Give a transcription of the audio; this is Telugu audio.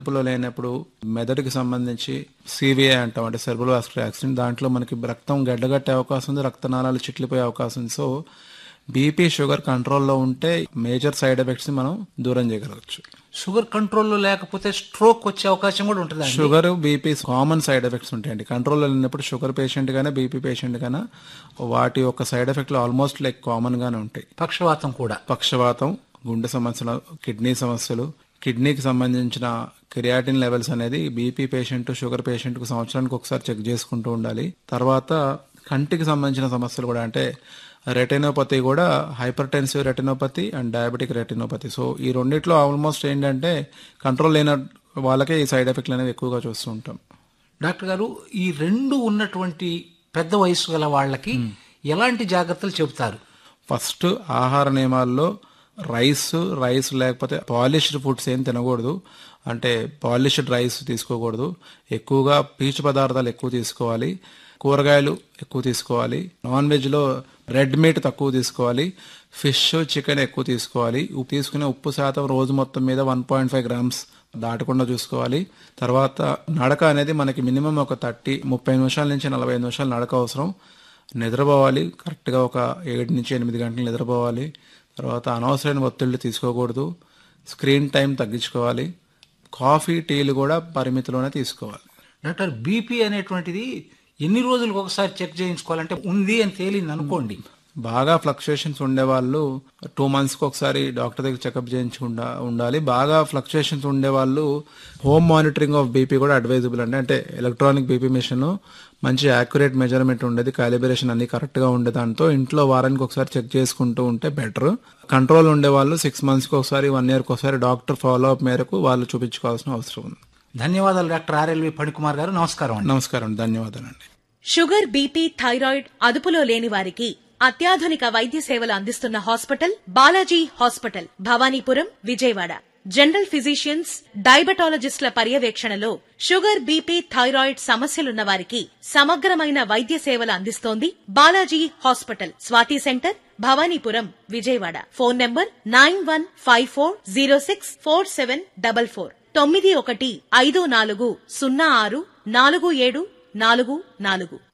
అదుపులో లేనప్పుడు మెదడుకి సంబంధించి సివిఐ అంటాం అంటే సెర్బుల్ వాస్కులర్ యాక్సిడెంట్ దాంట్లో మనకి రక్తం గడ్డగట్టే అవకాశం ఉంది రక్తనాళాలు చిట్లిపోయే అవకాశం ఉంది సో బీపీ షుగర్ కంట్రోల్లో ఉంటే మేజర్ సైడ్ ఎఫెక్ట్స్ ని మనం దూరం చేయగలగచ్చు షుగర్ కంట్రోల్లో లేకపోతే స్ట్రోక్ వచ్చే అవకాశం కూడా ఉంటుంది sugar BP common side effects ఉంటాయండి కంట్రోల్లో లేనప్పుడు షుగర్ పేషెంట్ గానే బీపీ పేషెంట్ గానే వాటి యొక్క సైడ్ ఎఫెక్ట్లు ఆల్మోస్ట్ లైక్ కామన్ గానే ఉంటాయి పక్షవాతం కూడా పక్షవాతం గుండె సమస్యలు కిడ్నీ సమస్యలు కిడ్నీకి సంబంధించిన క్రియాటిన్ లెవెల్స్ అనేది బీపీ పేషెంట్ షుగర్ పేషెంట్ కు సంవత్సరానికి ఒకసారి చెక్ చేసుకుంటూ ఉండాలి తర్వాత కంటికి సంబంధించిన సమస్యలు కూడా అంటే రెటినోపతి కూడా hypertensive retinopathy and diabetic retinopathy so ఈ రెండిట్లో ఆల్మోస్ట్ ఏంటంటే కంట్రోల్ లేని వాళ్ళకే ఈ సైడ్ ఎఫెక్ట్లు అనేవి ఎక్కువగా చూస్తూ ఉంటాం డాక్టర్ గారు ఈ రెండు ఉన్నటువంటి పెద్ద వయసు గల వాళ్ళకి ఎలాంటి జాగ్రత్తలు చెబుతారు ఫస్ట్ ఆహార నియమాల్లో రైస్ రైస్ లేకపోతే పాలిష్డ్ ఫుడ్స్ ఏం తినకూడదు అంటే పాలిష్డ్ రైస్ తీసుకోకూడదు ఎక్కువగా పీచు పదార్థాలు ఎక్కువ తీసుకోవాలి కూరగాయలు ఎక్కువ తీసుకోవాలి నాన్ వెజ్లో రెడ్ మీట్ తక్కువ తీసుకోవాలి ఫిష్ చికెన్ ఎక్కువ తీసుకోవాలి ఉప్పు తీసుకునే ఉప్పు శాతం రోజు మొత్తం మీద వన్ పాయింట్ ఫైవ్ గ్రామ్స్ దాటకుండా చూసుకోవాలి తర్వాత నడక అనేది మనకి మినిమం ఒక థర్టీ ముప్పై నిమిషాల నుంచి నలభై నిమిషాలు నడక అవసరం నిద్రపోవాలి కరెక్ట్గా ఒక ఏడు నుంచి ఎనిమిది గంటలు నిద్రపోవాలి తర్వాత అనవసరమైన ఒత్తిళ్లు తీసుకోకూడదు స్క్రీన్ టైం తగ్గించుకోవాలి కాఫీ టీలు కూడా పరిమితిలోనే తీసుకోవాలి డాక్టర్ బీపీ అనేటువంటిది ఎన్ని రోజులకు ఒకసారి చెక్ చేయించుకోవాలంటే ఉంది అని తేలింది అనుకోండి బాగా ఫ్లక్చుయేషన్స్ ఉండేవాళ్ళు టూ మంత్స్కి ఒకసారి డాక్టర్ దగ్గర చెకప్ చేయించుకుంటా ఉండాలి బాగా ఫ్లక్చుయేషన్స్ ఉండేవాళ్ళు హోమ్ మానిటరింగ్ ఆఫ్ బీపీ కూడా అడ్వైజబుల్ అండి అంటే ఎలక్ట్రానిక్ బీపీ మిషన్ మంచి యాక్యురేట్ మెజర్మెంట్ ఉండేది కాలిబ్రేషన్ అన్ని కరెక్ట్ గా ఉండే దాంతో ఇంట్లో వారానికి ఒకసారి చెక్ చేసుకుంటూ ఉంటే బెటర్ కంట్రోల్ ఉండే వాళ్ళు సిక్స్ మంత్స్కి ఒకసారి వన్ ఇయర్కి ఒకసారి డాక్టర్ ఫాలో అప్ మేరకు వాళ్ళు చూపించుకోవాల్సిన అవసరం ఉంది ధన్యవాదాలు డాక్టర్ ఆర్ఎల్వి ఫణికుమార్ గారు నమస్కారం అండి నమస్కారం ధన్యవాదాలండి షుగర్ బీపీ థైరాయిడ్ అదుపులో లేని వారికి అత్యాధునిక వైద్య సేవలు అందిస్తున్న hospital Balaji hospital Bhavanipuram Vijayawada general physicians డయాబెటాలజిస్టుల పర్యవేక్షణలో షుగర్ బీపీ థైరాయిడ్ సమస్యలున్న వారికి సమగ్రమైన వైద్య సేవలు అందిస్తోంది Balaji hospital Swathi centre Bhavanipuram Vijayawada phone number nine one five four zero six four seven double four తొమ్మిది ఒకటి ఐదు నాలుగు సున్నా ఆరు నాలుగు ఏడు నాలుగు నాలుగు